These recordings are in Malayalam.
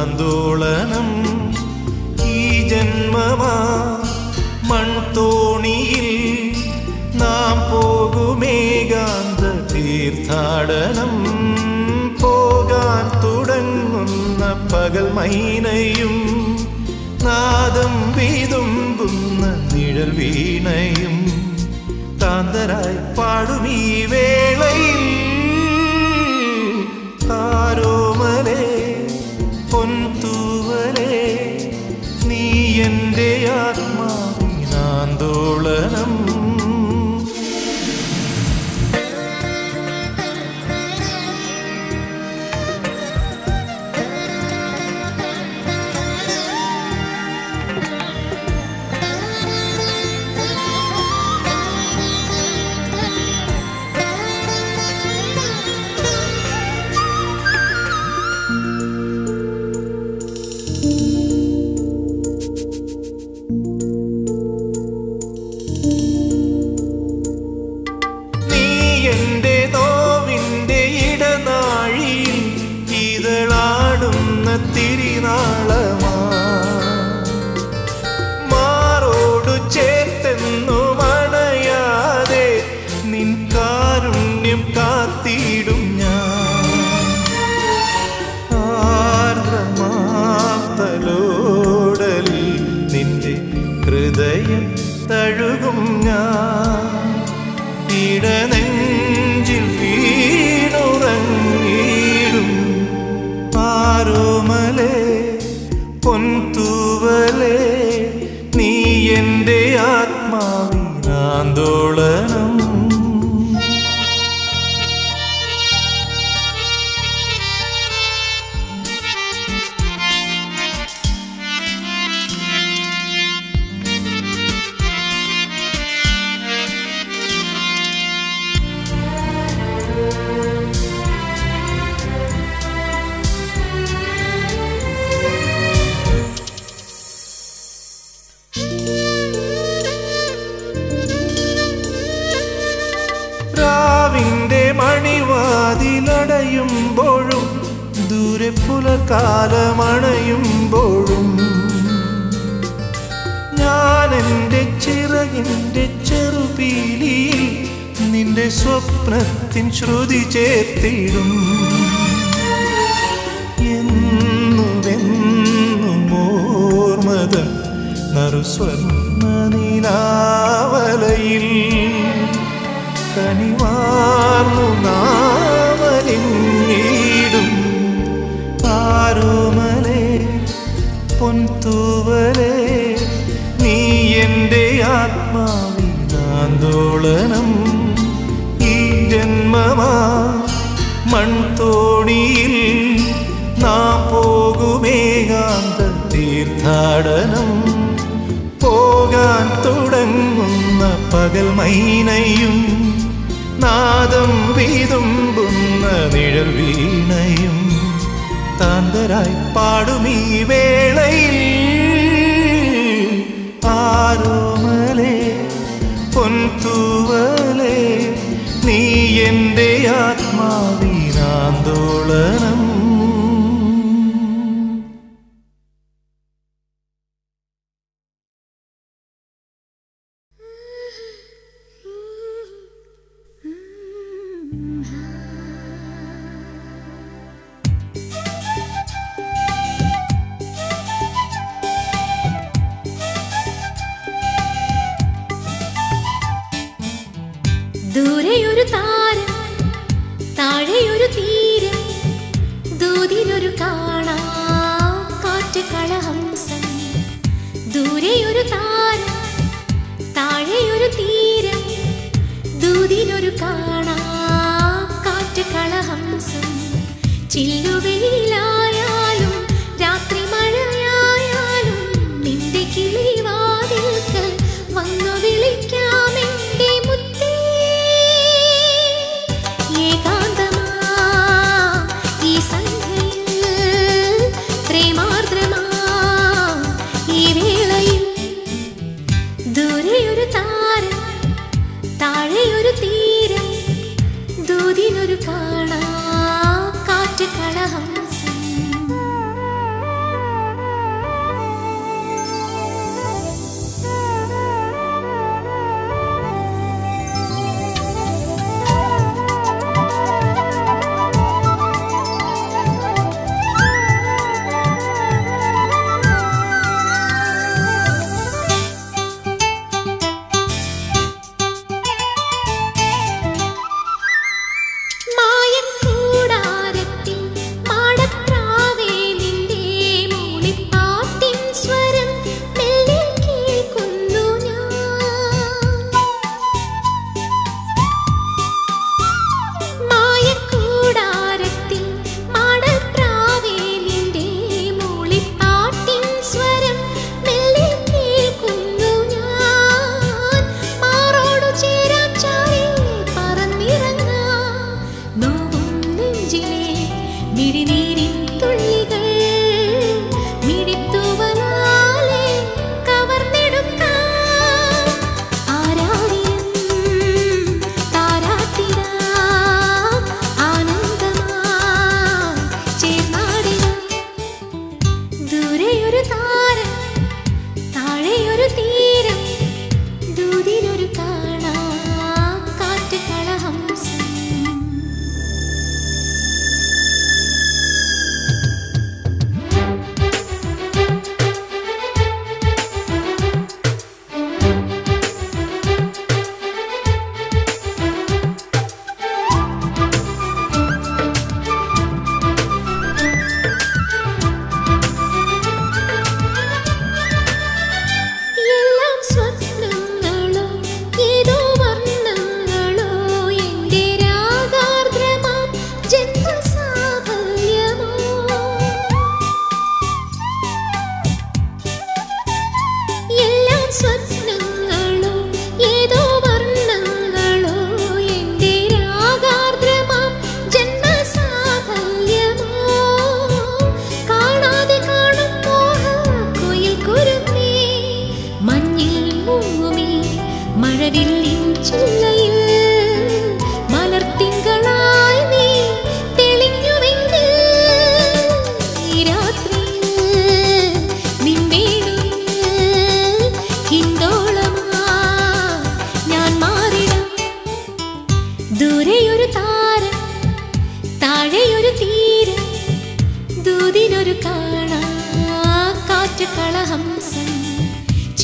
ആന്തോളനം ഈ ജന്മമാ മൺതോണിയിൽ നാം പോകുമേകാന്ത തീർത്ഥാടനം പോകാൻ തുടങ്ങുന്ന പകൽ മൈനയും നാദം വീതുമ്പുന്ന നിഴൽ വീണയും കാന്തരായി പാടും ഈ വേളയിൽ ആരോമലേ പൊൻതൂവലേ നീ എൻ്റെ ആത്മാവിനാന്തോളനം നീ എൻ്റെ നോവിൻ്റെ ഇടനാഴിയിൽ ഇതളാടുന്ന തിരിനാളമാ മാറോടു ചേർത്തെന്നു മണയാതെ നിൻ കാരുണ്യം കാത്തിടും ഞാൻ ആർദ്രമാത്തലോടലിൽ നിന്റെ ഹൃദയം തഴുകും ഞാൻ ഇടനെഞ്ചിൽ വീണുറങ്ങിടും ആരോമലേ പൊൻതൂവലേ നീ എൻ്റെ ആത്മാവിനാന്തോളനം രാവിന്റെ മണിവാതിലടയുമ്പോഴും ദൂരെ പുലർക്കാലമണയുമ്പോഴും ഞാൻ എൻ്റെ ചിറകിൻ്റെ ചെറുപീലിയിൽ നിന്റെ സ്വപ്നത്തിൻ ശ്രുതി ചേർത്തിടും എന്നുമെന്നും ഓർമ്മതൻ നറുസ്വർണ്ണ നീലാവലയിൽ കനിവാർന്നു നാമലിങ്ങിടും ആരോമലേ പൊൻതൂവലേ നീ എൻ്റെ ആത്മാവിനാന്തോളനം ഈ ജന്മമാ മൺതോണിയിൽ നാം പോകുമേകാന്ത തീർത്ഥാടനം പോകാൻ തുടങ്ങുന്ന പകൽ മൈനയും നാദം വീതുമ്പുന്ന നിഴൽ വീണയും താന്തരായി പാടും ഈ വേളയിൽ ആരോമലേ പൊൻതൂവലേ നീ എൻ്റെ ആത്മാവിനാന്തോളനം ദൂരെയൊരു താരം താഴെയൊരു തീരം ദൂതിനൊരു കാണാ കാറ്റ് കളഹംസം ദൂരെയൊരു താരം താഴെയൊരു തീരം ദൂതിനൊരു കാണാ കാറ്റ് കളഹംസം ചില്ലുവെയിലായാലും രാത്രി മഴയായാലും നിന്റെ കിളിവാതിൽക്കൽ വന്നു വിളിക്കാമെന്റെ മുത്തേ ഏകാന്തമാ ഈ സന്ധ്യയിൽ പ്രേമാർദ്രമാ ഈ വേളയിൽ ദൂരെയൊരു താരം താഴെയൊരു തീരം ദൂതിനൊരു കാണാ കാറ്റ് കളഹ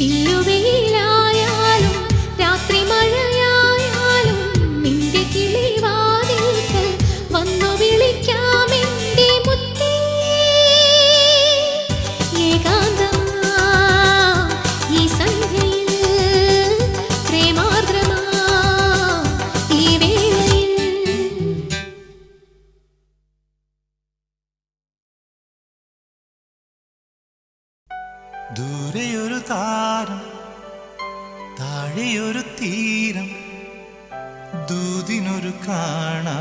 ചില്ലുവെയിലായാലും രാത്രി മഴയായാലും നിന്റെ കിളിവാതിൽക്കൽ വന്നു വിളിക്കാമെന്റെ മുത്തേ ഏകാന്തമാ ഈ സന്ധ്യയിൽ പ്രേമാർദ്രമാ ഈ വേളയിൽ ദൂരെയൊരു താരം താഴെയൊരു തീരം ദൂതിനൊരു കാണാ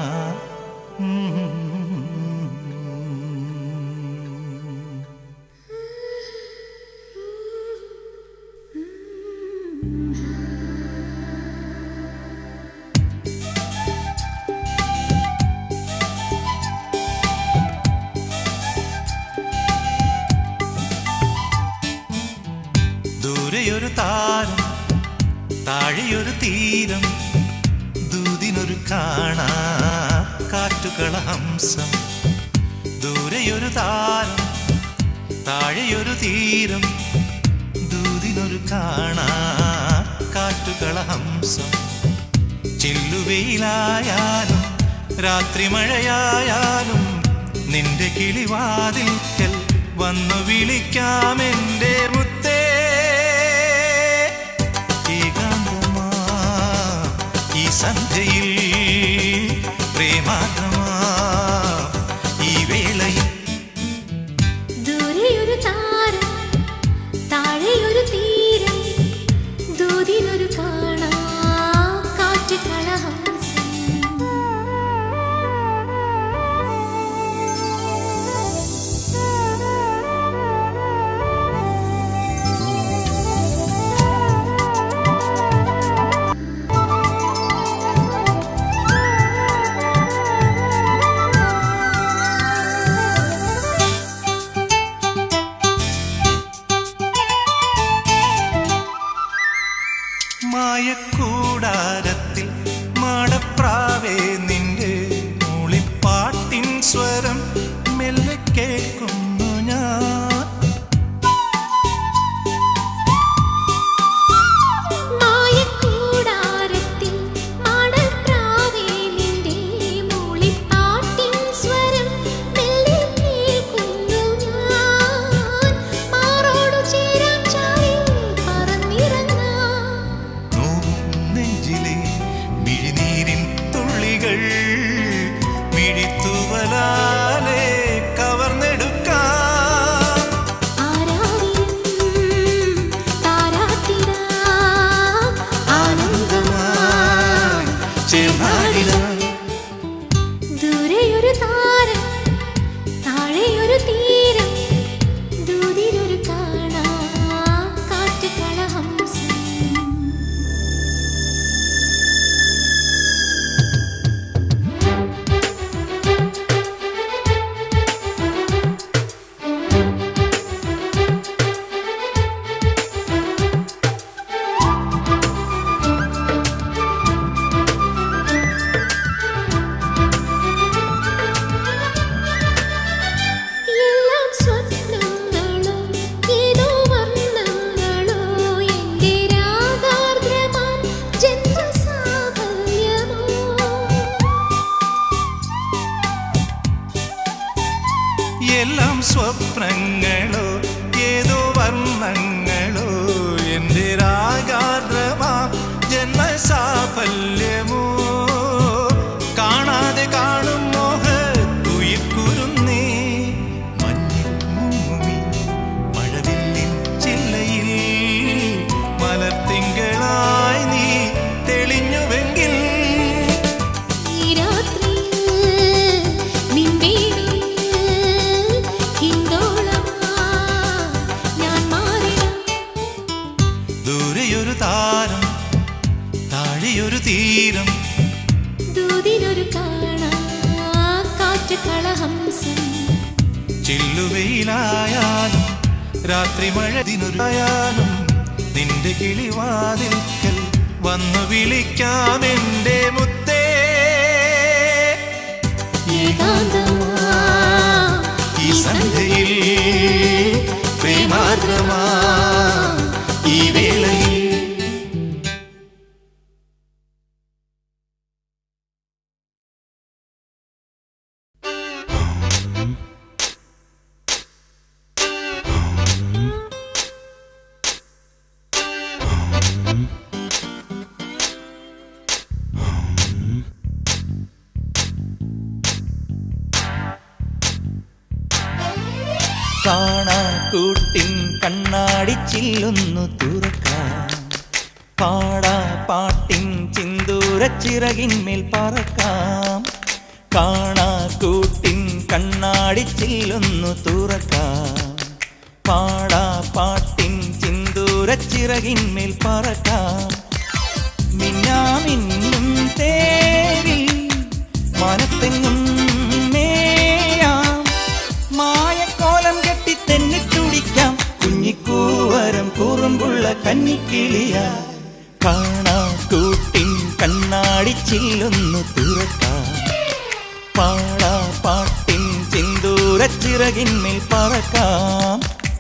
ദൂരെയൊരു താരം താഴെയൊരു തീരം ദൂതിനൊരു കാണാ കാറ്റുകള ഹംസം ദൂരെയൊരു താരം താഴെയൊരു തീരം ദൂതിനൊരു കാണാ കാറ്റുകള ഹംസം ചില്ലുവെയിലായാലും രാത്രി മഴയായാലും നിന്റെ കിളിവാതിൽക്കൽ വന്നു വിളിക്കാമെന്റെ മുത്തേ ഏകാന്തമാ ഈ സന്ധ്യയിൽ പ്രേമാഗ്രമാ ഈ വേളയിൽ ദൂരെയൊരു താരം താഴെയൊരു തീരം ദൂതിനൊരു കാണാ കാറ്റ് കളഹംസം മായക്കൂടാരത്തിൽ മാടപ്രാവേ നിന്റെ മൂളിപ്പാട്ടിൻ സ്വരം മെല്ലെ കേൾക്കുന്നു ഞാൻ മായക്കൂടാരത്തിൽ മാടപ്രാവേലിന്റെ മൂളിപ്പാട്ടിൻ സ്വരം മെല്ലെ കേൾക്കുന്നു ഞാൻ മാറോടു ചേരാൻ ചാടി പറന്നിറങ്ങാം നോവും നെഞ്ചിലെ മിഴിനീരിൻ തുള്ളികൾ മിഴിത്തുവലാലെ കവർന്നെടുക്കാം ആരാവിലും താരാട്ടിടാം ആനന്ദമായി ചേർന്നാടിടാം ദൂരെയൊരു താരം താഴെയൊരു തീരം ദൂതിനൊരു കാണാ കാറ്റ് കളഹംസം എല്ലാം സ്വപ്നങ്ങളോ ഏതോ വർണ്ണങ്ങളോ എൻ്റെ രാഗാർദ്രമാം ജന്മസാഫല്യമോ എല്ലാം സ്വപ്നങ്ങളോ ഏതോ വർണ്ണങ്ങളോ എൻ്റെ രാഗാദ്രമാ ജന്മസാഫല്യമോ കാണാതെ കാണും മോഹ കുയിക്കുരുന്നേ മഞ്ഞിൽ മുങ്ങി മഴവില്ലിൻ ചില്ലയിൽ മലർത്തിങ്കളായി നീ തെളിഞ്ഞുവെങ്കിൽ ഈ രാത്രിയിൽ നിൻ വീടിൽ ഹിന്ദോളമാ ഞാൻ മാറിടാം ദൂരെയൊരു താരം താഴെയൊരു തീരം ദൂതിനൊരു കാണാ കാറ്റ് കളഹംസം ചില്ലുവെയിലായാലും രാത്രി മഴ ദിനൊരായാലും നിന്റെ കിളിവാതിൽക്കൽ വന്നു വിളിക്കാമെന്റെ മുത്തേ ഏകാന്തമാ ഈ സന്ധ്യയിൽ പ്രേമാർദ്രമാ കൂട്ടിൻ കണ്ണാടിച്ചില്ലൊന്നു തുറക്കാം പാടാ പാട്ടിൻ ചിന്തൂരച്ചിറകിന്മേൽ പറക്കാം കാണാ കൂട്ടിൻ കണ്ണാടിച്ചില്ലൊന്നു തുറക്കാം പാടാ പാട്ടിൻ ചിന്തൂരച്ചിറകിന്മേൽ പറക്കാം മിന്നാമിന്നും തേരിൽ മനത്തെങ്ങും മേയാം മായക്കോലം കെട്ടി തെന്നിത്തുടിക്കാം കുഞ്ഞിക്കൂവരം കൂറുമ്പുള്ള കന്നിക്കിളിയ കാണാ കൂട്ടിൻ കണ്ണാടിച്ചില്ലൊന്നു തുറക്കാം പാടാ പാട്ടിൻ ചിന്തൂരച്ചിറകിന്മേൽ പറക്കാം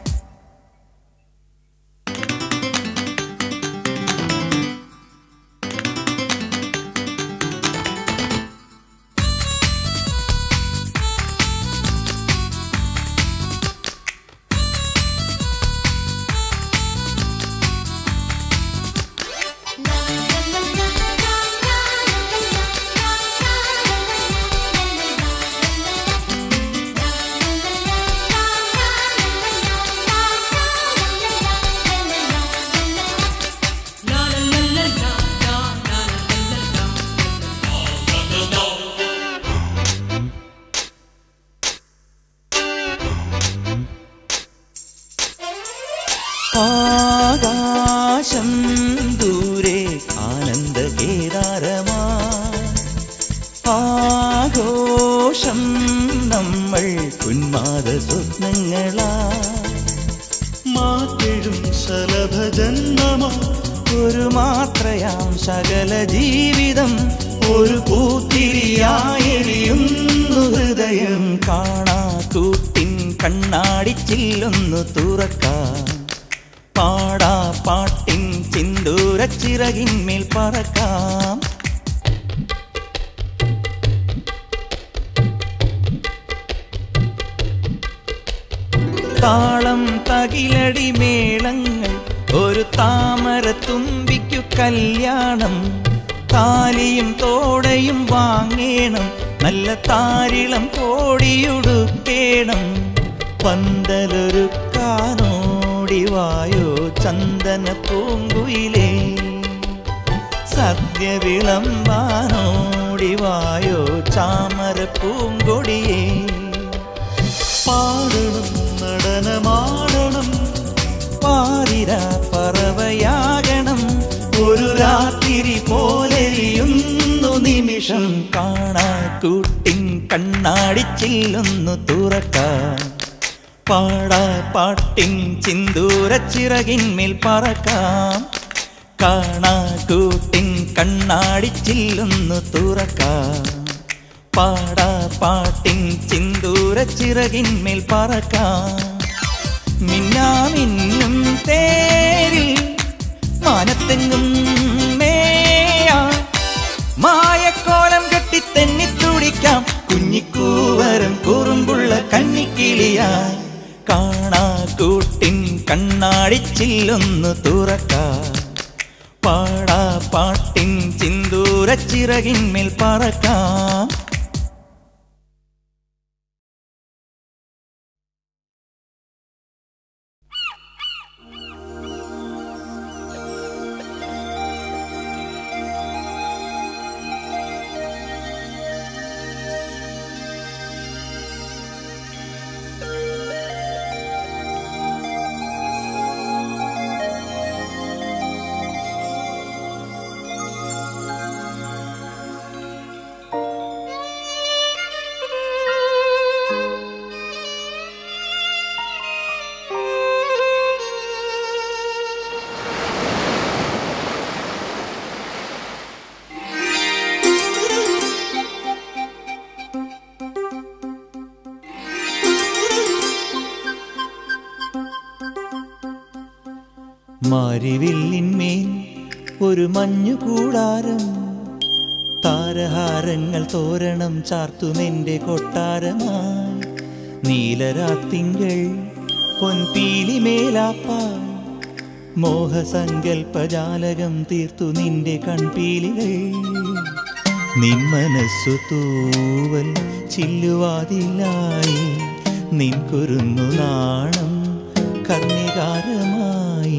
ആകാശം ദൂരെ ആനന്ദ കേദാരമാ ആഘോഷം നമ്മൾ ഉന്മാദ സ്വപ്നങ്ങളാ മാറ്റെഴും ശലഭജന്മമാ ഒരു മാത്രയാം സകല ജീവിതം ഒരു പൂത്തിരിയായെരിയുന്നു ഹൃദയം കാണാ കൂട്ടിൻ കണ്ണാടിച്ചില്ലൊന്നു തുറക്കാം പാടാ പാട്ടിൻ ചിന്തൂരച്ചിറകിന്മേൽ പറക്കാം താളം തകിലടി മേളങ്ങൾ ഒരു താമര തുമ്പിക്കു കല്യാണം താലിയും തോടയും വാങ്ങേണം നല്ല താരിളം കോടിയുടുക്കേണം പന്തലൊരുക്കാനോടി വായോ ചന്ദന പൂങ്കുയിലേ സദ്യ വിളമ്പാനോടി വായോ ചാമര പൂങ്കൊടിയേ പാടണം നടനമാടണം പാതിര പറവയാകണം ഒരു രാത്രി പോലെയുന്നു നിമിഷം കാണാ കൂട്ടിൻ കണ്ണാടിച്ചില്ലൊന്നു തുറക്കാം പാടാ പാട്ടിൻ ചിന്തൂരച്ചിറകിന്മേൽ പറക്കാം കാണാ കൂട്ടിൻ കണ്ണാടിച്ചില്ലൊന്നു തുറക്കാം പാടാ പാട്ടിൻ ചിന്തൂരച്ചിറകിന്മേൽ പറക്കാം മിന്നാമിന്നും തേരിൽ മാനത്തെങ്ങും മേയാ മായക്കോലം കെട്ടി തെന്നിത്തുടിക്കാം കുഞ്ഞിക്കൂവരം കൂറുമ്പുള്ള കന്നിക്കിളിയായി കാണാ കൂട്ടിൻ കണ്ണാടിച്ചില്ലൊന്നു തുറക്കാം പാടാ പാട്ടിൻ ചിന്തൂരച്ചിറകിന്മേൽ പറക്കാം മാരിവില്ലിന്മേൽ ഒരു മഞ്ഞു കൂടാരം താരഹാരങ്ങൾ തോരണം ചാർത്തുമെന്റെ കൊട്ടാരമായി നീലരാത്തിങ്കൾ പൊൻപീലിമേലാപ്പാൽ മോഹസങ്കൽപ്പജാലകം തീർത്തു നിന്റെ കൺപീലികൾ നിൻ മനസ്സു തൂവൽ ചില്ലുവാതിലായി നിൻ കുരുന്നു നാണം കർണികാരമായി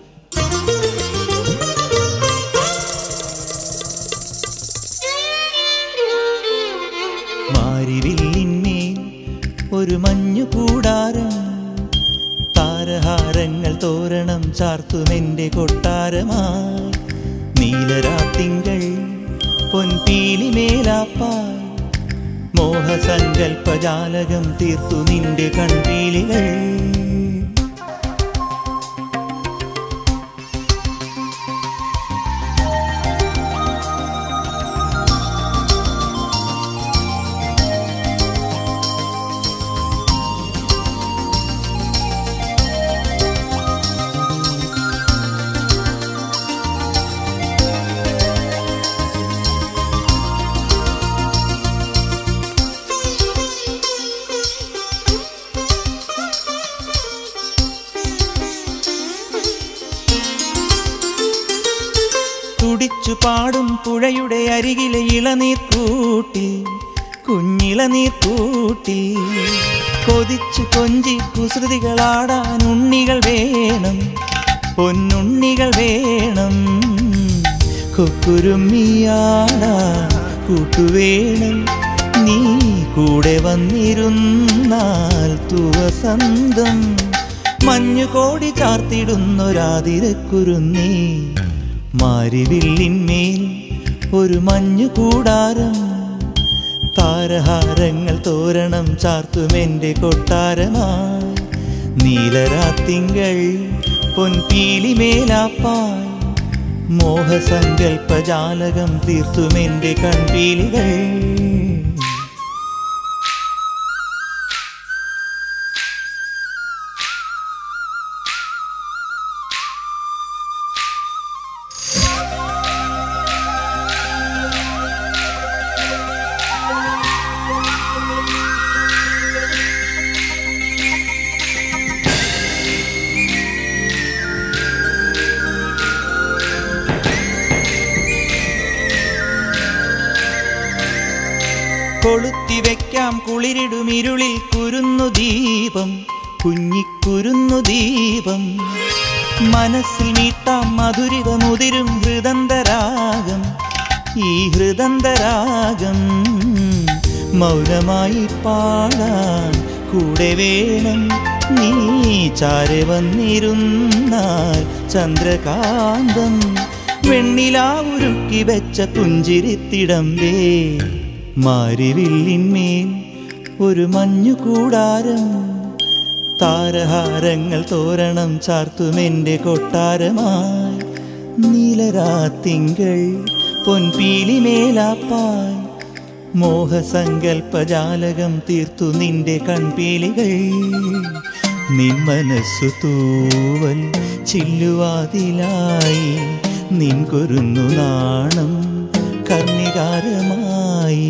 മാരിവില്ലിന്മേൽ ഒരു മഞ്ഞു കൂടാരം താരഹാരങ്ങൾ തോരണം ചാർത്തുമെന്റെ കൊട്ടാരമായി നീലരാത്തിങ്കൾ പൊൻപീലിമേലാപ്പായി മോഹസങ്കൽപ്പജാലകം തീർത്തു നിന്റെ കൺപീലികൾ തുടിച്ചു പാടും പുഴയുടെ അരികിലെ ഇളനീർക്കൂട്ടിൽ കുഞ്ഞിളനീർക്കൂട്ടിൽ കൊതിച്ചു കൊഞ്ചി കുസൃതികളാടാൻ ഉണ്ണികൾ വേണം പൊന്നുണ്ണികൾ വേണം കൊക്കുരുമ്മിയാടാൻ കൂട്ടുവേണം നീ കൂടെ വന്നിരുന്നാൽ തുവസന്തം മഞ്ഞുകോടി ചാർത്തിടുന്നൊരാതിരക്കുരുന്നീ മാരിവില്ലിന്മേൽ ഒരു മഞ്ഞു കൂടാരം താരഹാരങ്ങൾ തോരണം ചാർത്തുമെന്റെ കൊട്ടാരമായി നീലരാത്തിങ്കൾ പൊൻപീലിമേലാപ്പായി മോഹസങ്കൽപ്പജാലകം തീർത്തുമെന്റെ കൺപീലികൾ കൊളുത്തി വെക്കാം കുളിരിടും ഇരുളിൽ കുരുന്നു ദീപം കുഞ്ഞിക്കുരുന്നു ദീപം മനസ്സിൽ മീട്ടാം മധുരിത മുതിരും ഹൃദന്തരാഗം ഈ ഹൃദന്തരാഗം മൗനമായി പാടാൻ കൂടെ വേണം നീ ചാരെ വന്നിരുന്നാൽ ചന്ദ്രകാന്തം വെണ്ണിലാവുരുക്കി വെച്ച പുഞ്ചിരിത്തിടമ്പേ മാരിവില്ലിന്മേൽ ഒരു മഞ്ഞു കൂടാരം താരഹാരങ്ങൾ തോരണം ചാർത്തുമെന്റെ കൊട്ടാരമായി നീലരാത്തിങ്കൾ പൊൻപീലിമേലാപ്പായി മോഹസങ്കൽപ്പജാലകം തീർത്തു നിന്റെ കൺപീലികൾ നിൻ മനസ്സു തൂവൽ ചില്ലുവാതിലായി നിൻ കുരുന്നു നാണം കർണികാരമായി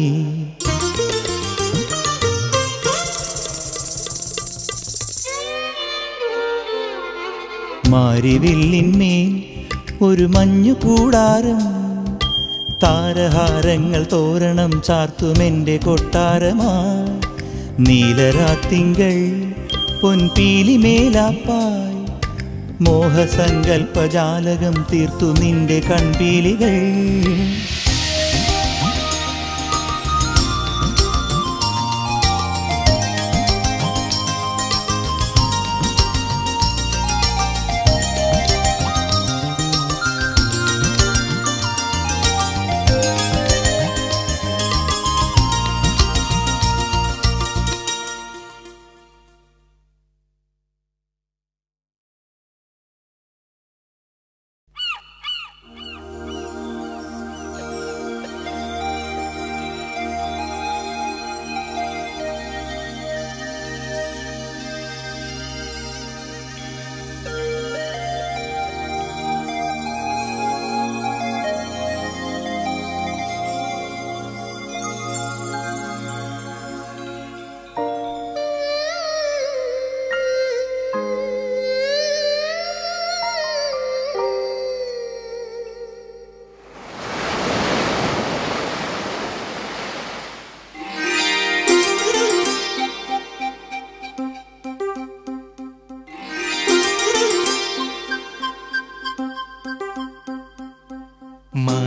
മാരിവില്ലിന്മേൽ ഒരു മഞ്ഞു കൂടാരം താരഹാരങ്ങൾ തോരണം ചാർത്തുമെന്റെ കൊട്ടാരമായി നീലരാത്തിങ്കൾ പൊൻപീലിമേലാപ്പായി മോഹസങ്കൽപ്പജാലകം തീർത്തു നിന്റെ കൺപീലികൾ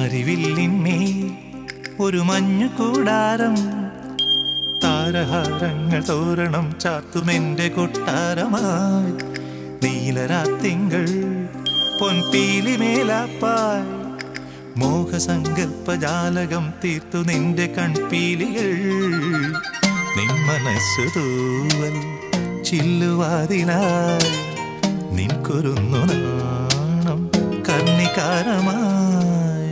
മാരിവില്ലിന്മേൽ ഒരു മഞ്ഞു കൂടാരം താരഹാരങ്ങൾ തോരണം ചാത്തുമെന്റെ കൊട്ടാരമായി നീലരാത്തിങ്കൾ പൊൻപീലി മേലാപ്പായി മോഹസങ്കൽപ്പജാലകം തീർത്തു നിന്റെ കൺപീലികൾ നിൻ മനസ്സു തൂവൽ ചില്ലുവാതിനായി നിൻ കുരുന്നു നാണം കർണികാരമായി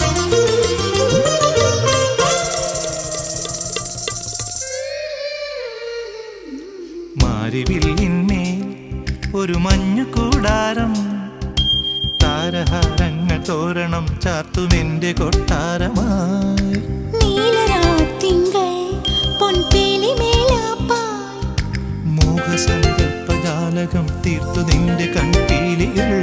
മാരിവില്ലിന്മേൽ ഒരു മഞ്ഞു കൂടാരം താരഹാരങ്ങൾ തോരണം ചാർത്തുമെന്റെ കൊട്ടാരമായി നീലരാത്തിങ്കൾ പൊൻപേലി മേലാപ്പായി മോഹസങ്കൽപ്പജാലകം തീർത്തു നിന്റെ കൺപീലികൾ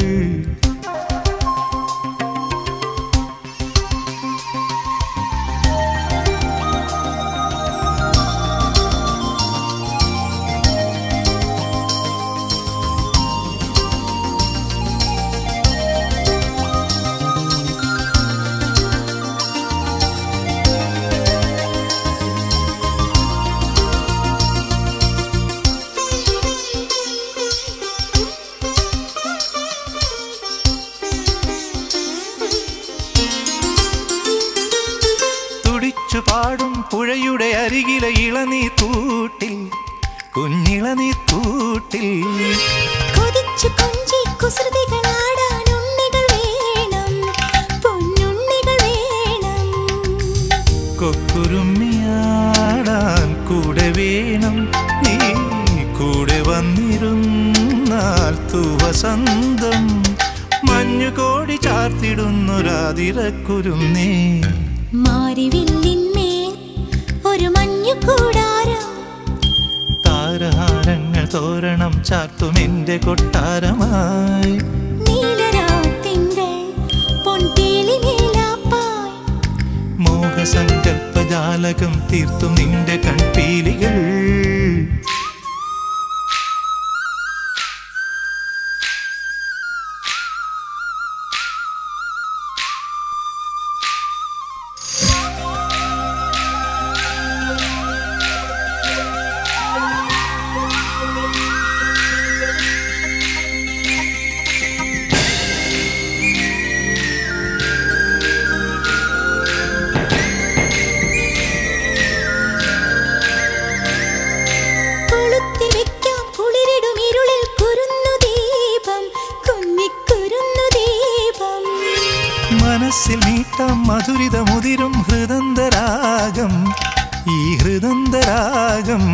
തുടിച്ചു പാടും പുഴയുടെ അരികിലെ ഇളനീ തൂട്ടിൽ കുഞ്ഞിളനീ തൂട്ടിൽ കൊതിച്ചു കൊഞ്ചി കുസൃതികളാടാൻ ഉണ്ണികൾ വേണം പൊന്നുണ്ണികൾ വേണം കൊക്കുരുമ്മിയാടാൻ കൂടെ വേണം നീ കൂടെ വന്നിരുന്നാൽ തുവസന്തം മഞ്ഞുകോടി ചാർത്തിടുന്നൊരാതിരക്കുരുന്നേ മാരിവില്ലിന്മേൽ ഒരു മഞ്ഞു കൂടാരം താരഹാരങ്ങൾ തോരണം ചാർത്തുമെന്റെ കൊട്ടാരമായി നീലരാത്തിങ്കൾ പൊൻപേലി മേലാപ്പായി മോഹസങ്കൽപ്പജാലകം തീർത്തും നിന്റെ കൺപീലികൾ കൊളുത്തി വെക്കാം കുളിരിടും ഇരുളിൽ കുരുന്നു ദീപം കുഞ്ഞിക്കുരുന്നു ദീപം മനസ്സിൽ നീട്ടാം മധുരിത മുതിരും ഹൃദന്തരാഗം ഈ ഹൃദന്തരാഗം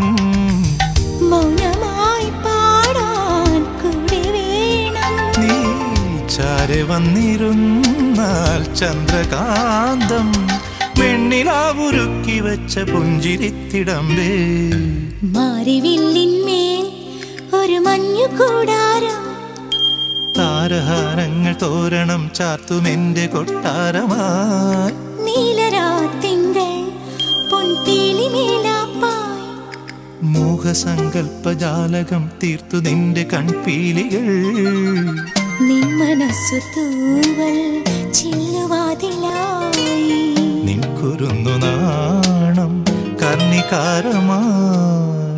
മൗനമായി പാടാൻ കൂടെ വേണം നീ ചാരെ വന്നിരുന്നാൽ ചന്ദ്രകാന്തം വെണ്ണിലാവുരുക്കി വെച്ച പുഞ്ചിരിത്തിടമ്പേ മാരിവില്ലിന്മേൽ ഒരു മഞ്ഞു കൂടാരം താരഹാരങ്ങൾ തോരണം ചാർത്തുമെന്റെ കൊട്ടാരമായി നീലരാത്തിങ്കൾ പൊൻപീലി മേലാപ്പായി മോഹസങ്കൽപ്പജാലകം തീർത്തു നിന്റെ കൺപീലികൾ നിൻ മനസ്സു തൂവൽ ചില്ലുവാതിലായി നിൻ കുരുന്നു നാണം കർണികാരമായി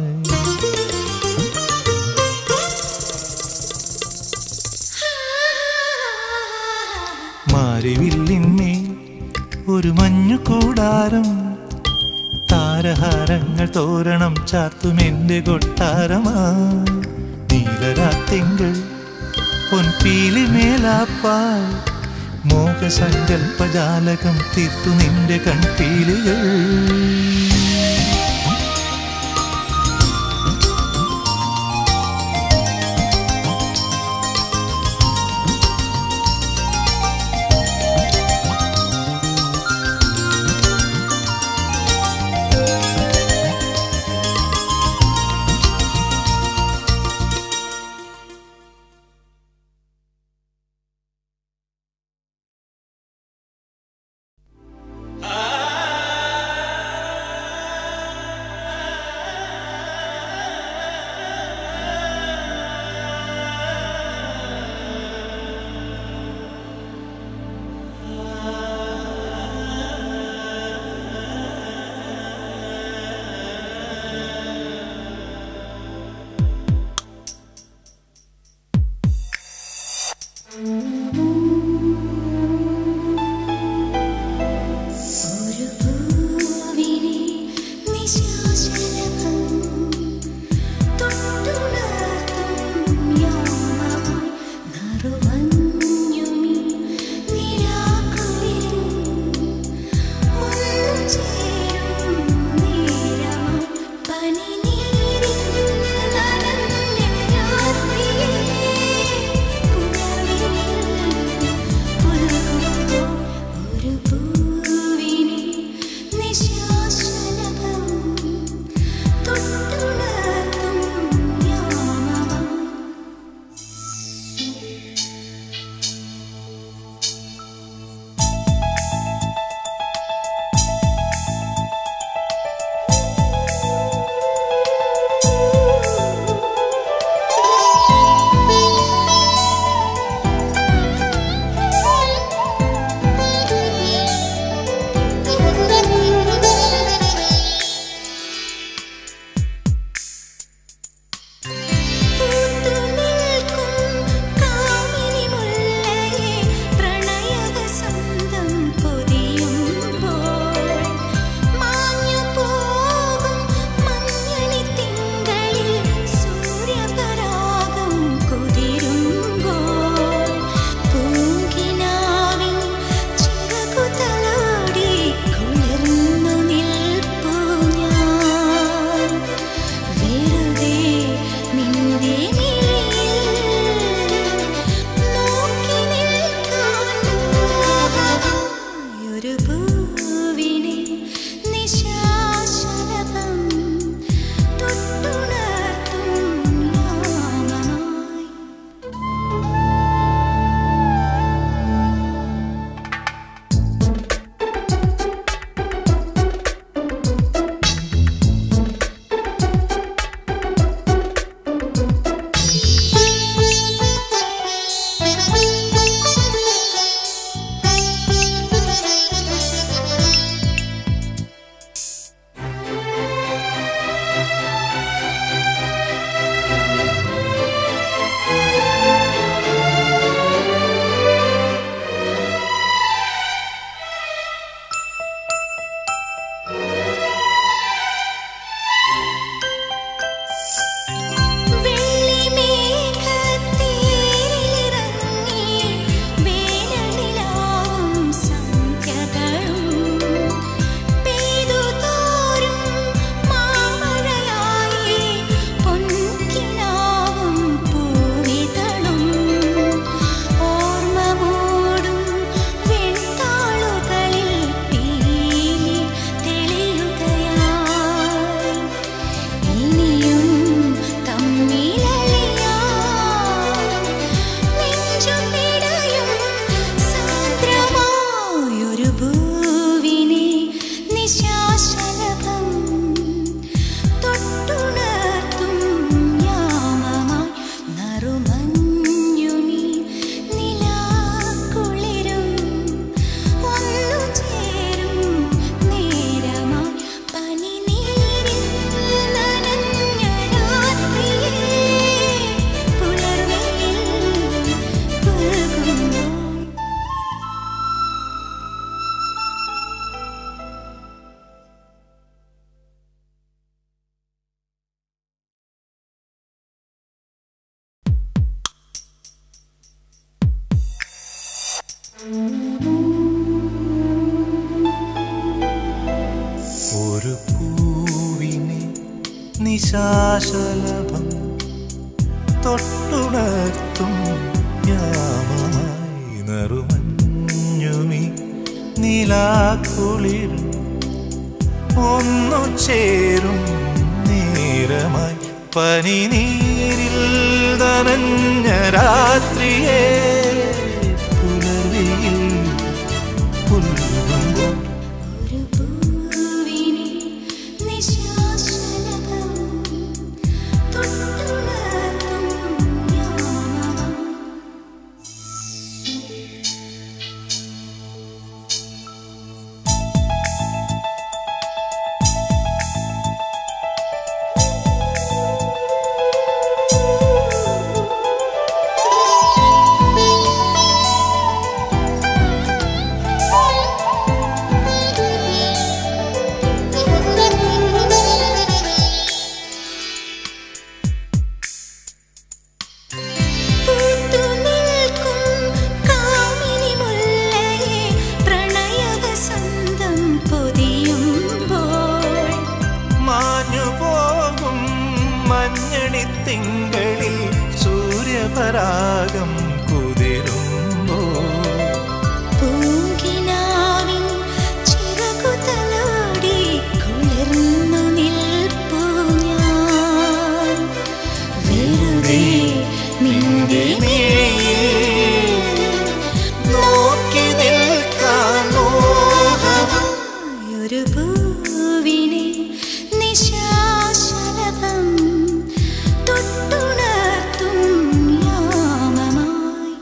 മാരിവില്ലിന്മേൽ ഒരു മഞ്ഞു കൂടാരം താരഹാരങ്ങൾ തോരണം ചാർത്തുമെന്റെ കൊട്ടാരമായി നീലരാത്തിങ്കൾ പൊൻപീലി മേലാപ്പാൽ മോഹസങ്കൽപ്പജാലകം തീർത്തു നിന്റെ കൺപീലികൾ ആ ഒരു പൂവിനെ നിശാശലഭം തൊട്ടുണർത്തും യാമമായി നറുമഞ്ഞുമി നിലാക്കുളിരും ഒന്നു ചേരും നേരമായി പനിനീരിൽ നനഞ്ഞ രാത്രിയിൽ പുലർവിൽ ഒരു പൂവിനെ നിശാശലഭം തൊട്ടുണർത്തും യാമമായി പൂത്തുനിൽക്കും കാമിനി മുല്ലയെ പ്രണയവസന്തം പൊതിയുമ്പോൾ മാഞ്ഞുപോകും മഞ്ഞണിത്തിങ്കളിൽ സൂര്യപരാഗം കുതിരുമ്പോൾ പൂങ്കിനാവിൻ ചിറകുതലോടി കുളിർന്നു നിൽപ്പൂ ഞാൻ വെറുതെ നിന്റെ മിഴിയിൽ നോക്കി നിൽക്കാൻ മോഹമായി ഒരു പൂവിനെ നിശാശലഭം തൊട്ടുണർത്തും യാമമായി വെള്ളിമേഘത്തീരിലിറങ്ങി വേനലിലാവും സന്ധ്യകളും പെയ്തുതോരും മാമഴയായി പൊൻകിനാവും പൂവിതളും ഓർമ്മ മൂടും വെൺതാളുകളിൽ പീലി തെളിയുകയായി ഇനിയും തമ്മിലലിയാ നെഞ്ചുപിടയും സാന്ദ്രമായൊരു ഭൂവിനെ നിശാശലഭം തൊട്ടുണർത്തും യാമമായി നറുമഞ്ഞുമി നിലാക്കുളിരും ഒന്നു ചേരും നേരമായി പനിനീരിൽ നനഞ്ഞ രാത്രിയിൽ പുലർവെയിൽ പുൽകുമ്പോൾ ഒരു പൂവിനെ നിശാശലഭം തൊട്ടുണർത്തും യാമമായി നറുമഞ്ഞുമി നിലാക്കുളിരും ഒന്നു ചേരും നേരമായി പനിനീരിൽ നനഞ്ഞ രാത്രിയേ പുലർവിയിൽ പുൽകുമ്പോൾ ഒരു പൂവിനെ നിശാശലഭം തൊട്ടുണർത്തും യാമമായി Thank you. തിങ്കളിൽ സൂര്യപരാഗം കുതിരുമ്പോ പൂങ്കിനാവിൻ ചിറകുതലോടി കുളിർന്നു നിൽപ്പു ഞാൻ വെറുതെ നിന്റെ മിഴിയിൽ നോക്കി നിൽക്കാൻ മോഹമായി ഒരു പൂവിനെ നിശാശലഭം തൊട്ടുണർത്തും യാമമായി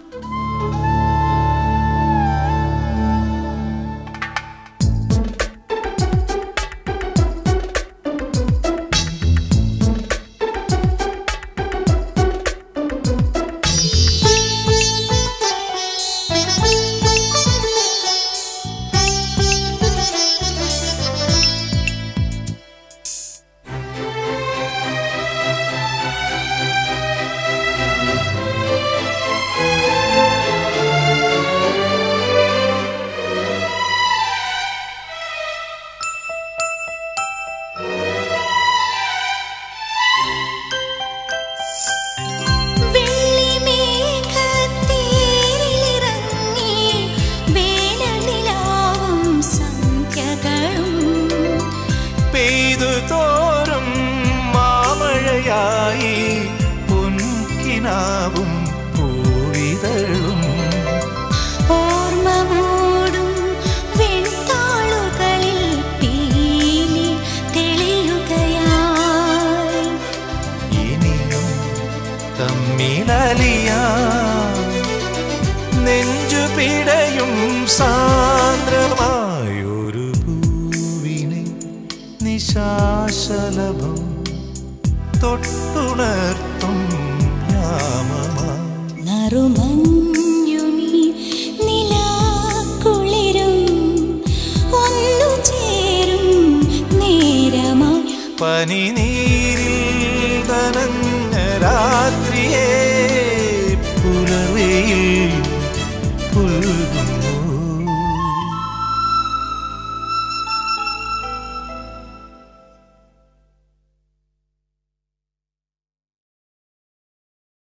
വെള്ളിമേഘത്തേരിലിറങ്ങി വേനലിലാവും സന്ധ്യകളും പെയ്തു തോറും മാമഴയായി പൊൻകിനാവും പൂവിതഴും ഓർമ്മ മൂടും വെൺതാളുകളിൽ പീലി തെളിയുകയായി ഇനിയും തമ്മിലലിയാ നെഞ്ചു പിടയും സാന്ദ്രമായൊരു പൂവിനെ നിശാശലഭം തൊട്ടുണർത്തും യാമമായി നറുമഞ്ഞുമീ നിലാക്കുളിരും ഒന്നു ചേരും നേരമായി പനി നീ